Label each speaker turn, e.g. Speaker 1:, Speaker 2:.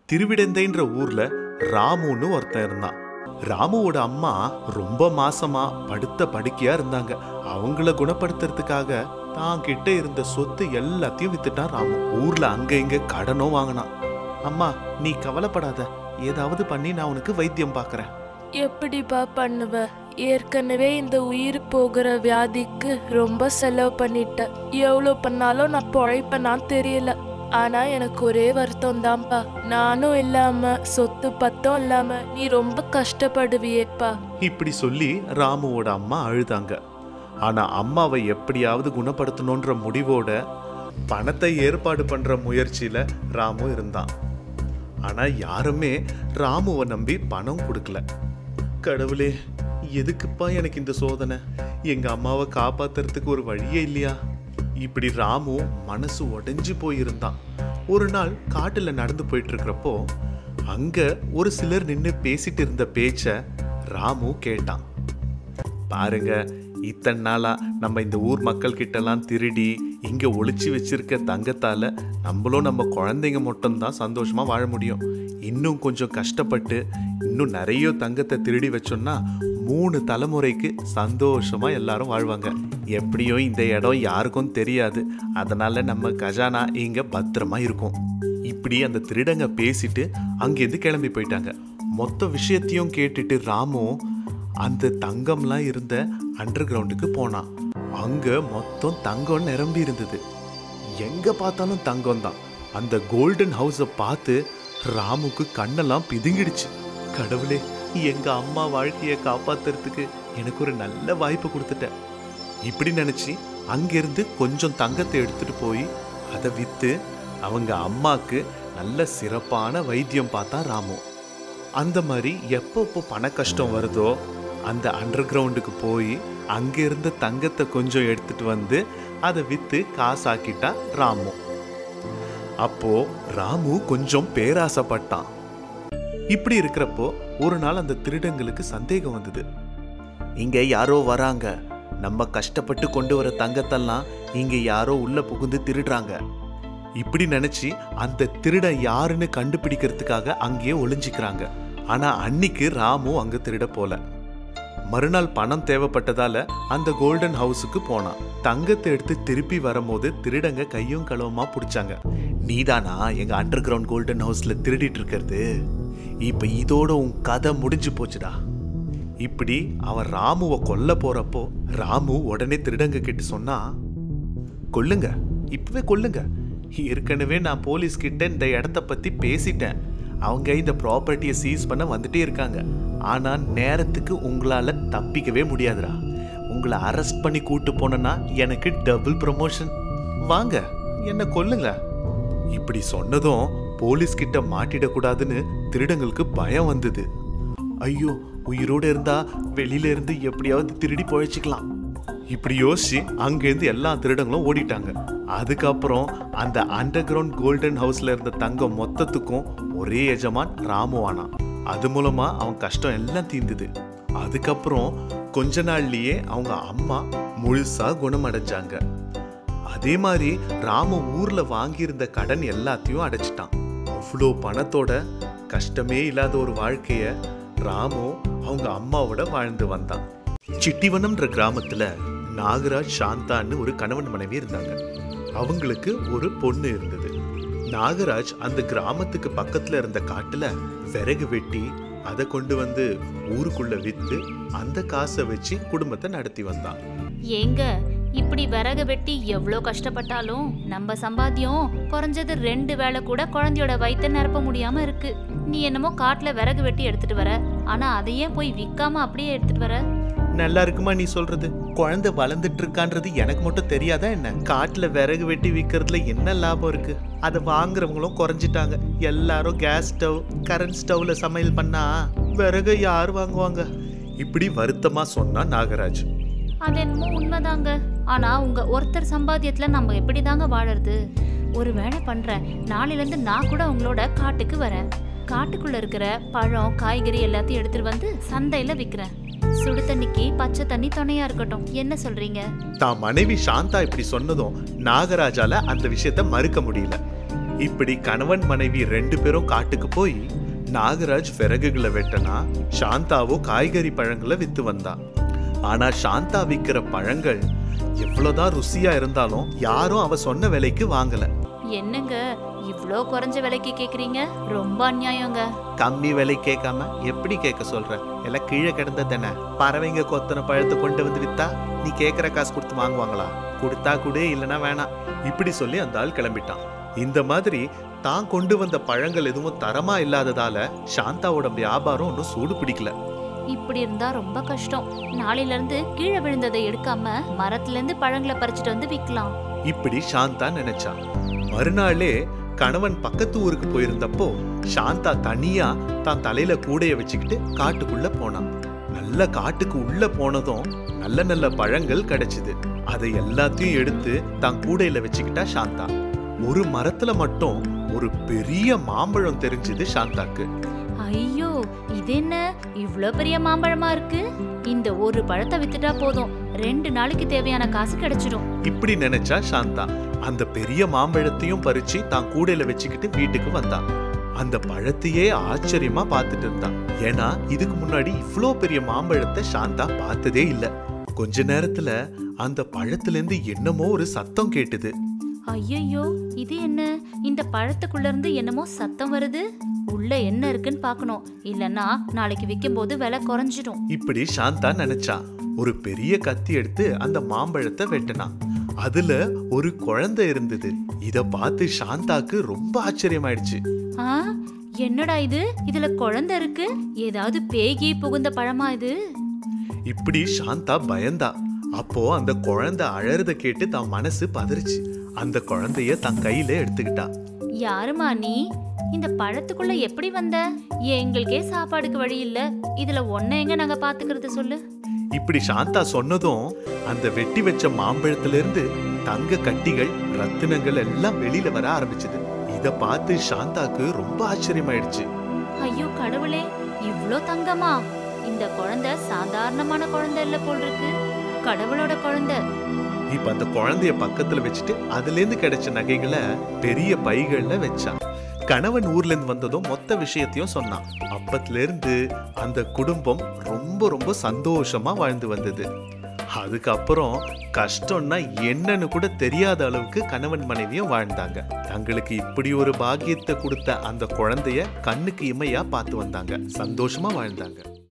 Speaker 1: திருவிடந்தைன்ற ஊர்ல ராமுன்னு ஒருத்தன் இருந்தான் ராமுவோட அம்மா ரொம்ப மாசமா படுத்த படுக்கையா இருந்தாங்க அவங்கள குணப்படுத்துறதுக்காக தான் கிட்ட இருந்த சொத்து எல்லாத்தையும் வித்துட்டான் ராமு ஊர்ல அங்க இங்க கடனும் வாங்கினான் அம்மா நீ கவலைப்படாத ஏதாவது பண்ணி நான் உனக்கு வைத்தியம் பார்க்கறேன்
Speaker 2: எப்படிப்பா பண்ணுவ ஏற்கனவே இந்த உயிர் போகிற வியாதிக்கு ரொம்ப செலவு பண்ணிட்டேன் எவ்வளோ பண்ணாலும் நான் பொழைப்பேனான்னு தெரியல ஆனா எனக்கு ஒரே வருத்தம் தான்ப்பா நானும் இல்லாம சொத்து பத்தம் இல்லாம நீ ரொம்ப கஷ்டப்படுவியேப்பா
Speaker 1: இப்படி சொல்லி ராமுவோட அம்மா அழுதாங்க ஆனா அம்மாவை எப்படியாவது குணப்படுத்தணுன்ற முடிவோட பணத்தை ஏற்பாடு பண்ற முயற்சியில ராமு இருந்தான் ஆனா யாருமே ராமுவை நம்பி பணம் கொடுக்கல கடவுளே எதுக்குப்பா எனக்கு இந்த சோதனை எங்க அம்மாவை காப்பாத்துறதுக்கு ஒரு வழியே இல்லையா இப்படி ராமு மனசு உடைஞ்சு போயிருந்தான் ஒரு நாள் காட்டுல நடந்து போயிட்டு இருக்கிறப்போ அங்க ஒரு சிலர் நின்று பேசிட்டு இருந்த பேச்ச ராமு கேட்டான் பாருங்க இத்தனை நாளா நம்ம இந்த ஊர் மக்கள் கிட்டலாம் திருடி இங்க ஒளிச்சு வச்சிருக்க தங்கத்தால நம்மளும் நம்ம குழந்தைங்க மட்டும்தான் சந்தோஷமா வாழ முடியும் இன்னும் கொஞ்சம் கஷ்டப்பட்டு இன்னும் நிறைய தங்கத்தை திருடி வச்சோம்னா மூணு தலைமுறைக்கு சந்தோஷமா எல்லாரும் வாழ்வாங்க எப்படியோ இந்த இடம் யாருக்கும் தெரியாது அதனால நம்ம கஜானா இங்க பத்திரமா இருக்கும் இப்படி அந்த திருடங்க பேசிட்டு அங்கேருந்து கிளம்பி போயிட்டாங்க மொத்த விஷயத்தையும் கேட்டுட்டு ராமு அந்த தங்கம்லாம் இருந்த அண்டர் கிரவுண்டுக்கு போனான் அங்க மொத்தம் தங்கம் நிரம்பி இருந்தது எங்க பார்த்தாலும் தங்கம் தான் அந்த கோல்டன் ஹவுஸை பார்த்து ராமுக்கு கண்ணெல்லாம் பிதுங்கிடுச்சு கடவுளே எங்க அம்மா வாழ்க்கையை காப்பாத்துறதுக்கு எனக்கு ஒரு நல்ல வாய்ப்பு கொடுத்துட்டேன் இப்படி நினைச்சு அங்கிருந்து கொஞ்சம் தங்கத்தை எடுத்துட்டு போய் அதை வித்து அவங்க அம்மாக்கு நல்ல சிறப்பான வைத்தியம் பார்த்தா ராமு அந்த மாதிரி எப்பப்போ பண கஷ்டம் வருதோ அந்த அண்டர் கிரவுண்டுக்கு போய் அங்க இருந்த தங்கத்தை கொஞ்சம் எடுத்துட்டு வந்து அதை வித்து காசாக்கிட்டா ராமு அப்போ ராமு கொஞ்சம் பேராசைப்பட்டான் இப்படி இருக்கிறப்போ ஒரு நாள் அந்த திருடங்களுக்கு சந்தேகம் வந்தது இங்க யாரோ வராங்க நம்ம கஷ்டப்பட்டு கொண்டு வர தங்கத்தெல்லாம் இங்க யாரோ உள்ள புகுந்து திருடுறாங்க இப்படி நினைச்சு அந்த திருடன் யாருன்னு கண்டுபிடிக்கிறதுக்காக அங்கேயே ஒளிஞ்சிக்கிறாங்க ஆனா அன்னிக்கு ராமு அங்க திருட போல மறுநாள் பணம் தேவைப்பட்டதால அந்த கோல்டன் ஹவுஸுக்கு போனான் தங்கத்தை எடுத்து திருப்பி வரும்போது திருடங்க கையும் களவுமா பிடிச்சாங்க நீதானா எங்க அண்டர் கிரவுண்ட் கோல்டன் ஹவுஸ்ல திருடிட்டு இருக்கிறது இப்ப இதோட உன் கதை முடிஞ்சு போச்சுடா இப்படி அவன் ராமுவை கொல்ல போறப்போ ராமு உடனே திருடங்க கிட்ட சொன்னா கொல்லுங்க இப்பவே கொல்லுங்க ஏற்கனவே நான் போலீஸ் கிட்ட இந்த இடத்த பத்தி பேசிட்டேன் அவங்க இந்த ப்ராப்பர்ட்டியை சீஸ் பண்ண வந்துட்டே இருக்காங்க ஆனா நேரத்துக்கு உங்களால தப்பிக்கவே முடியாதுடா உங்களை அரெஸ்ட் பண்ணி கூட்டு போனேன்னா எனக்கு டபுள் ப்ரமோஷன் வாங்க என்ன கொல்லுங்க இப்படி சொன்னதும் போலீஸ் கிட்ட மாட்டிடக்கூடாதுன்னு திருடங்களுக்கு பயம் வந்தது ஐயோ உயிரோட இருந்தா வெளியில இருந்து எப்படியாவது திருடி பொழைச்சிக்கலாம் இப்படி யோசிச்சு அங்கேருந்து எல்லா திருடங்களும் ஓடிட்டாங்க அதுக்கப்புறம் அந்த அண்டர் கிரவுண்ட் கோல்டன் ஹவுஸ்ல இருந்த தங்கம் மொத்தத்துக்கும் ஒரே எஜமான் ராமுவானான் அது மூலமா அவன் கஷ்டம் எல்லாம் தீர்ந்தது அதுக்கப்புறம் கொஞ்ச நாள்லயே அவங்க அம்மா முழுசா குணமடைஞ்சாங்க அதே மாதிரி ராமு ஊர்ல வாங்கியிருந்த கடன் எல்லாத்தையும் அடைச்சிட்டான் அவ்வளோ பணத்தோட கஷ்டமே இல்லாத ஒரு வாழ்க்கைய ராமு அவங்க அம்மாவோட வாழ்ந்து வந்தான் சிட்டிவனம்ன்ற கிராமத்துல நாகராஜ் சாந்தான்னு ஒரு கணவன் மனைவி இருந்தாங்க அவங்களுக்கு ஒரு பொண்ணு இருந்தது நாகராஜ் அந்த கிராமத்துக்கு பக்கத்துல இருந்த காட்டுல விறகு வெட்டி அதை கொண்டு வந்து ஊருக்குள்ள வித்து அந்த காசை வச்சு குடும்பத்தை நடத்தி வந்தான்
Speaker 3: ஏங்க இப்படி விறகு வெட்டி எவ்வளோ கஷ்டப்பட்டாலும் நம்ம சம்பாத்தியம் குறைஞ்சது ரெண்டு வேளை கூட குழந்தையோட வயித்தை நிரப்ப முடியாம இருக்கு நீ என்னமோ காட்டுல விறகு வெட்டி எடுத்துட்டு வர ஆனா அதையே போய் விக்காம அப்படியே எடுத்துட்டு வர
Speaker 1: நல்லா இருக்குமா நீ சொல்றது குழந்தை வளர்ந்துட்டு இருக்கான்றது எனக்கு மட்டும் தெரியாதா என்ன காட்டுல விறகு வெட்டி விற்கிறதுல என்ன லாபம் இருக்கு அதை வாங்குறவங்களும் குறைஞ்சிட்டாங்க எல்லாரும் கேஸ் ஸ்டவ் கரண்ட் ஸ்டவ்ல சமையல் பண்ணா விறகு யார் வாங்குவாங்க இப்படி வருத்தமா சொன்னா நாகராஜ்
Speaker 3: அது என்னமோ உண்மைதாங்க ஆனா உங்க ஒருத்தர் சம்பாத்தியத்துல நம்ம எப்படி தாங்க வாழறது ஒரு வேலை பண்றேன் நாளையில இருந்து நான் கூட உங்களோட காட்டுக்கு வரேன் காட்டுக்குள்ள இருக்கிற பழம் காய்கறி எல்லாத்தையும் எடுத்துட்டு வந்து சந்தையில விக்கிறேன் சுடு தண்ணிக்கு பச்சை தண்ணி துணையா இருக்கட்டும் என்ன சொல்றீங்க
Speaker 1: தான் மனைவி சாந்தா இப்படி சொன்னதும் நாகராஜால அந்த விஷயத்த மறுக்க முடியல இப்படி கணவன் மனைவி ரெண்டு பேரும் காட்டுக்கு போய் நாகராஜ் விறகுகளை வெட்டனா சாந்தாவோ காய்கறி பழங்களை வித்து வந்தா ஆனா சாந்தா விக்கிற பழங்கள் எவ்வளவுதான் ருசியா இருந்தாலும் யாரும் அவ சொன்ன விலைக்கு வாங்கல
Speaker 3: என்னங்க இவ்ளோ குறைஞ்ச விலைக்கு கேக்குறீங்க ரொம்ப அநியாயங்க
Speaker 1: கம்மி விலை கேட்காம எப்படி கேட்க சொல்ற எல்லாம் கீழே கிடந்த தானே பறவைங்க கொத்தன பழத்தை கொண்டு வந்து வித்தா நீ கேட்குற காசு கொடுத்து வாங்குவாங்களா கொடுத்தா கொடு இல்லைன்னா வேணாம் இப்படி சொல்லி அந்த ஆள் கிளம்பிட்டான் இந்த மாதிரி தான் கொண்டு வந்த பழங்கள் எதுவும் தரமா இல்லாததால சாந்தாவோட வியாபாரம் ஒன்றும் சூடு பிடிக்கல
Speaker 3: இப்படி இருந்தா ரொம்ப கஷ்டம் நாளையில இருந்து கீழே விழுந்ததை எடுக்காம மரத்துல இருந்து பழங்களை பறிச்சுட்டு வந்து விக்கலாம்
Speaker 1: இப்படி சாந்தா நினைச்சா மறுநாளே கணவன் பக்கத்து ஊருக்கு போயிருந்தப்போ சாந்தா தனியா தான் தலையில கூடைய வச்சுக்கிட்டு காட்டுக்குள்ள போனான் நல்ல காட்டுக்கு உள்ள போனதும் நல்ல நல்ல பழங்கள் கிடைச்சது அதை எல்லாத்தையும் எடுத்து தான் கூடையில வச்சுக்கிட்டா சாந்தா ஒரு மரத்துல மட்டும் ஒரு பெரிய மாம்பழம் தெரிஞ்சது சாந்தாக்கு
Speaker 3: ஐயோ இது என்ன இவ்ளோ பெரிய மாம்பழமா இருக்கு இந்த ஒரு பழத்தை வித்துட்டா போதும் ரெண்டு நாளைக்கு தேவையான காசு கிடைச்சிடும்
Speaker 1: இப்படி நினைச்சா சாந்தா அந்த பெரிய மாம்பழத்தையும் பறிச்சு தான் கூடையில வச்சுக்கிட்டு வீட்டுக்கு வந்தா அந்த பழத்தையே ஆச்சரியமா பார்த்துட்டு இருந்தா ஏன்னா இதுக்கு முன்னாடி இவ்ளோ பெரிய மாம்பழத்தை சாந்தா பார்த்ததே இல்ல கொஞ்ச நேரத்துல அந்த பழத்துல இருந்து என்னமோ ஒரு சத்தம் கேட்டுது
Speaker 3: ஐயையோ இது என்ன இந்த பழத்துக்குள்ள இருந்து என்னமோ சத்தம் வருது உள்ள என்ன இருக்குன்னு பார்க்கணும் இல்லனா நாளைக்கு விற்கும்போது விலை குறைஞ்சிடும்
Speaker 1: இப்படி சாந்தா நினைச்சா ஒரு பெரிய கத்தி எடுத்து அந்த மாம்பழத்தை வெட்டினா அதுல ஒரு குழந்தை இருந்தது இத பார்த்து சாந்தாக்கு ரொம்ப ஆச்சரியமாயிடுச்சு
Speaker 3: ஆ என்னடா இது இதுல குழந்தை இருக்கு ஏதாவது பேகி புகுந்த பழமா இது
Speaker 1: இப்படி சாந்தா பயந்தா அப்போ அந்த குழந்தை அழறத கேட்டு தான் மனசு பதறிச்சு அந்த குழந்தைய தன் கையில எடுத்துக்கிட்டா
Speaker 3: யாருமா நீ இந்த பழத்துக்குள்ள எப்படி வந்த எங்களுக்கே சாப்பாடுக்கு வழி இல்ல இதுல ஒன்ன எங்க நாங்க பாத்துக்கிறது சொல்லு
Speaker 1: இப்படி சாந்தா சொன்னதும் அந்த வெட்டி வச்ச மாம்பழத்துல இருந்து தங்க கட்டிகள் ரத்தினங்கள் எல்லாம் வெளியில வர ஆரம்பிச்சது இத பார்த்து சாந்தாக்கு ரொம்ப ஆச்சரியமாயிடுச்சு
Speaker 3: ஐயோ கடவுளே இவ்ளோ தங்கமா இந்த குழந்தை சாதாரணமான குழந்தை இல்ல போல் இருக்கு கடவுளோட குழந்தை
Speaker 1: இப்ப அந்த குழந்தைய பக்கத்துல வச்சுட்டு அதுல இருந்து கிடைச்ச நகைகளை பெரிய பைகள்ல வச்சா கணவன் ஊர்ல இருந்து வந்ததும் மொத்த விஷயத்தையும் சொன்னான் அப்பத்துல இருந்து அந்த குடும்பம் ரொம்ப ரொம்ப சந்தோஷமா வாழ்ந்து வந்தது அதுக்கப்புறம் கஷ்டம்னா என்னன்னு கூட தெரியாத அளவுக்கு கணவன் மனைவியும் வாழ்ந்தாங்க தங்களுக்கு இப்படி ஒரு பாக்கியத்தை கொடுத்த அந்த குழந்தைய கண்ணுக்கு இமையா பார்த்து வந்தாங்க சந்தோஷமா வாழ்ந்தாங்க